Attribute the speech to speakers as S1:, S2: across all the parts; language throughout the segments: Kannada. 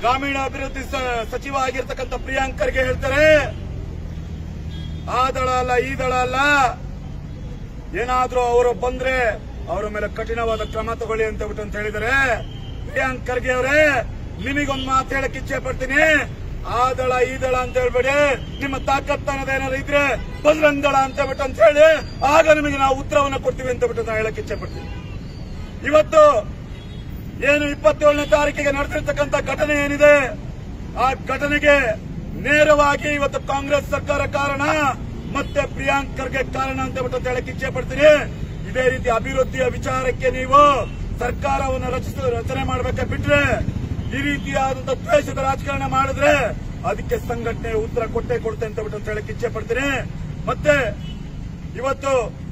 S1: ಗ್ರಾಮೀಣಾಭಿವೃದ್ಧಿ ಸ- ಸಚಿವ ಆಗಿರ್ತಕ್ಕಂಥ ಪ್ರಿಯಾಂಕ್ ಖರ್ಗೆ ಹೇಳ್ತಾರೆ ಆ ದಳ ಅಲ್ಲ ಈ ದಳ ಅಲ್ಲ ಏನಾದ್ರೂ ಅವರು ಬಂದ್ರೆ ಅವರ ಮೇಲೆ ಕಠಿಣವಾದ ಕ್ರಮ ತಗೊಳ್ಳಿ ಅಂತ ಬಿಟ್ಟು ಅಂತ ಹೇಳಿದರೆ ಪ್ರಿಯಾಂಕ್ ಖರ್ಗೆ ಅವರೇ ನಿಮಗೊಂದು ಮಾತು ಹೇಳಕ್ ಇಚ್ಛೆ ಪಡ್ತೀನಿ ಆ ದಳ ಈ ದಳ ಅಂತ ಹೇಳ್ಬೇಡಿ ನಿಮ್ಮ ತಾಕತ್ತನದ ಏನಾದ್ರು ಇದ್ರೆ ಬಜರಂಗ್ ದಳ ಅಂತ ಬಿಟ್ಟು ಅಂತ ಹೇಳಿ ಆಗ ನಿಮಗೆ ನಾವು ಉತ್ತರವನ್ನು ಕೊಡ್ತೀವಿ ಅಂತ ಬಿಟ್ಟು ನಾನು ಹೇಳಕ್ ಇಚ್ಛೆ ಪಡ್ತೀನಿ ಇವತ್ತು ಏನು ಇಪ್ಪತ್ತೇಳನೇ ತಾರೀಕಿಗೆ ನಡೆದಿರ್ತಕ್ಕಂಥ ಘಟನೆ ಏನಿದೆ ಆ ಘಟನೆಗೆ ನೇರವಾಗಿ ಇವತ್ತು ಕಾಂಗ್ರೆಸ್ ಸರ್ಕಾರ ಕಾರಣ ಮತ್ತೆ ಪ್ರಿಯಾಂಕ್ ಖರ್ಗೆ ಕಾರಣ ಅಂತ ಬಿಟ್ಟು ಅಂತ ಹೇಳಕ್ ಇಚ್ಛೆ ಪಡ್ತೀನಿ ಇದೇ ರೀತಿ ಅಭಿವೃದ್ಧಿಯ ವಿಚಾರಕ್ಕೆ ನೀವು ಸರ್ಕಾರವನ್ನು ರಚಿಸ ರಚನೆ ಮಾಡಬೇಕ ಬಿಟ್ರೆ ಈ ರೀತಿಯಾದಂತಹ ದ್ವೇಷದ ರಾಜಕಾರಣ ಮಾಡಿದ್ರೆ ಅದಕ್ಕೆ ಸಂಘಟನೆ ಉತ್ತರ ಕೊಟ್ಟೆ ಕೊಡುತ್ತೆ ಅಂತ ಬಿಟ್ಟು ಅಂತ ಹೇಳಕ್ ಇಚ್ಛೆ ಪಡ್ತೀನಿ ಮತ್ತೆ ಇವತ್ತು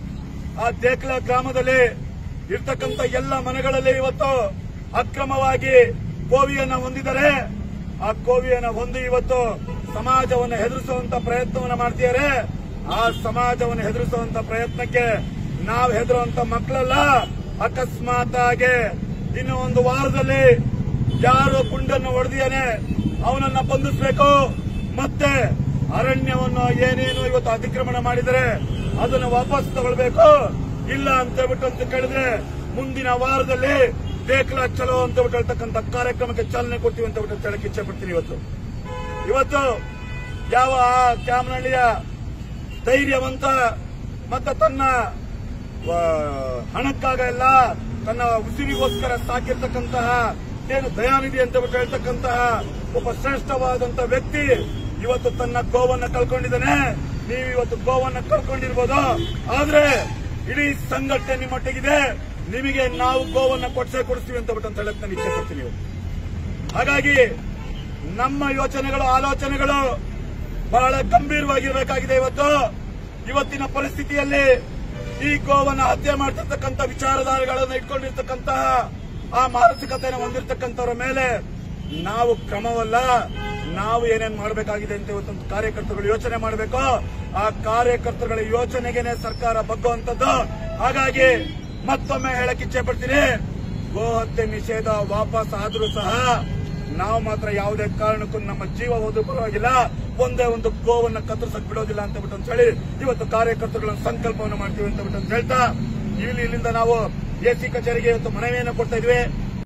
S1: ಆ ದೇಕ್ಲ ಗ್ರಾಮದಲ್ಲಿ ಇರ್ತಕ್ಕಂಥ ಎಲ್ಲ ಮನೆಗಳಲ್ಲಿ ಇವತ್ತು ಅಕ್ರಮವಾಗಿ ಕೋವಿಯನ್ನ ಹೊಂದಿದ್ದಾರೆ ಆ ಕೋವಿಯನ್ನ ಹೊಂದಿ ಇವತ್ತು ಸಮಾಜವನ್ನು ಹೆದರಿಸುವಂತ ಪ್ರಯತ್ನವನ್ನ ಮಾಡ್ತಿದ್ದಾರೆ ಆ ಸಮಾಜವನ್ನು ಹೆದರಿಸುವಂತ ಪ್ರಯತ್ನಕ್ಕೆ ನಾವು ಹೆದರುವಂತ ಮಕ್ಕಳಲ್ಲ ಅಕಸ್ಮಾತ್ ಆಗಿ ಇನ್ನು ಒಂದು ವಾರದಲ್ಲಿ ಯಾರು ಗುಂಡನ್ನು ಹೊಡೆದಿಯಾನೆ ಅವನನ್ನ ಬಂಧಿಸಬೇಕು ಮತ್ತೆ ಅರಣ್ಯವನ್ನು ಏನೇನು ಇವತ್ತು ಅತಿಕ್ರಮಣ ಮಾಡಿದರೆ ಅದನ್ನು ವಾಪಸ್ ತಗೊಳ್ಬೇಕು ಇಲ್ಲ ಅಂತ ಬಿಟ್ಟು ಅಂತ ಕೇಳಿದ್ರೆ ಮುಂದಿನ ವಾರದಲ್ಲಿ ಬೇಕಲ ಚಲೋ ಅಂತ ಬಿಟ್ಟು ಹೇಳ್ತಕ್ಕಂಥ ಕಾರ್ಯಕ್ರಮಕ್ಕೆ ಚಾಲನೆ ಕೊಡ್ತೀವಿ ಅಂತ ಬಿಟ್ಟು ಹೇಳಕ್ಕೆ ಇಚ್ಛೆ ಪಡ್ತೀನಿ ಇವತ್ತು ಇವತ್ತು ಯಾವ ಆ ಕ್ಯಾಮನಹಳ್ಳಿಯ ಧೈರ್ಯವಂತ ಮತ್ತೆ ತನ್ನ ಆ, ಹಣಕ್ಕಾಗ ಎಲ್ಲ ತನ್ನ ಉಸಿರಿಗೋಸ್ಕರ ಸಾಕಿರ್ತಕ್ಕಂತಹ ಏನು ದಯಾನಿಧಿ ಅಂತ ಬಿಟ್ಟು ಹೇಳ್ತಕ್ಕಂತಹ ಒಬ್ಬ ಶ್ರೇಷ್ಠವಾದಂತ ವ್ಯಕ್ತಿ ಇವತ್ತು ತನ್ನ ಗೋವನ್ನ ಕಳ್ಕೊಂಡಿದ್ದಾನೆ ನೀವು ಇವತ್ತು ಗೋವನ್ನ ಕಳ್ಕೊಂಡಿರ್ಬೋದು ಆದ್ರೆ ಇಡೀ ಸಂಘಟನೆ ನಿಮ್ಮೊಟ್ಟಿಗಿದೆ ನಿಮಗೆ ನಾವು ಗೋವನ್ನ ಕೊಡ್ಸೇ ಕೊಡಿಸ್ತೀವಿ ಅಂತ ಬಿಟ್ಟು ಅಂತ ಹೇಳಕ್ ನಾನು ಇಚ್ಛೆ ಪಡ್ತೀನಿ ಇವತ್ತು. ಹಾಗಾಗಿ ನಮ್ಮ ಯೋಚನೆಗಳು ಆಲೋಚನೆಗಳು ಬಹಳ ಗಂಭೀರವಾಗಿರಬೇಕಾಗಿದೆ ಇವತ್ತು ಇವತ್ತಿನ ಪರಿಸ್ಥಿತಿಯಲ್ಲಿ ಈ ಗೋವನ್ನ ಹತ್ಯೆ ಮಾಡ್ತಿರ್ತಕ್ಕಂಥ ವಿಚಾರಧಾರೆಗಳನ್ನು ಇಟ್ಕೊಂಡಿರ್ತಕ್ಕಂತಹ ಆ ಮಾನಸಿಕತೆಯನ್ನು ಹೊಂದಿರತಕ್ಕಂಥವ್ರ ಮೇಲೆ ನಾವು ಕ್ರಮವಲ್ಲ ನಾವು ಏನೇನ್ ಮಾಡಬೇಕಾಗಿದೆ ಅಂತ ಇವತ್ತೊಂದು ಕಾರ್ಯಕರ್ತರುಗಳು ಯೋಚನೆ ಮಾಡಬೇಕು ಆ ಕಾರ್ಯಕರ್ತರುಗಳ ಯೋಚನೆಗೆನೆ ಸರ್ಕಾರ ಬಗ್ಗುವಂತದ್ದು ಹಾಗಾಗಿ ಮತ್ತೊಮ್ಮೆ ಹೇಳಕ್ ಇಚ್ಛೆ ಪಡ್ತೀನಿ ಗೋ ಹತ್ಯೆ ನಿಷೇಧ ವಾಪಸ್ ಆದ್ರೂ ಸಹ ನಾವು ಮಾತ್ರ ಯಾವುದೇ ಕಾರಣಕ್ಕೂ ನಮ್ಮ ಜೀವ ಹೋದ್ರೂ ಪರವಾಗಿಲ್ಲ ಒಂದೇ ಒಂದು ಗೋವನ್ನ ಕತ್ತರಿಸಕ್ ಬಿಡೋದಿಲ್ಲ ಅಂತ ಬಿಟ್ಟು ಅಂತ ಹೇಳಿ ಇವತ್ತು ಕಾರ್ಯಕರ್ತರುಗಳ ಸಂಕಲ್ಪವನ್ನು ಮಾಡ್ತೀವಿ ಅಂತ ಬಿಟ್ಟು ಅಂತ ಹೇಳ್ತಾ ಇಲ್ಲಿ ಇಲ್ಲಿಂದ ನಾವು ಎಸಿ ಕಚೇರಿಗೆ ಇವತ್ತು ಮನವಿಯನ್ನು ಕೊಡ್ತಾ ಇದ್ವಿ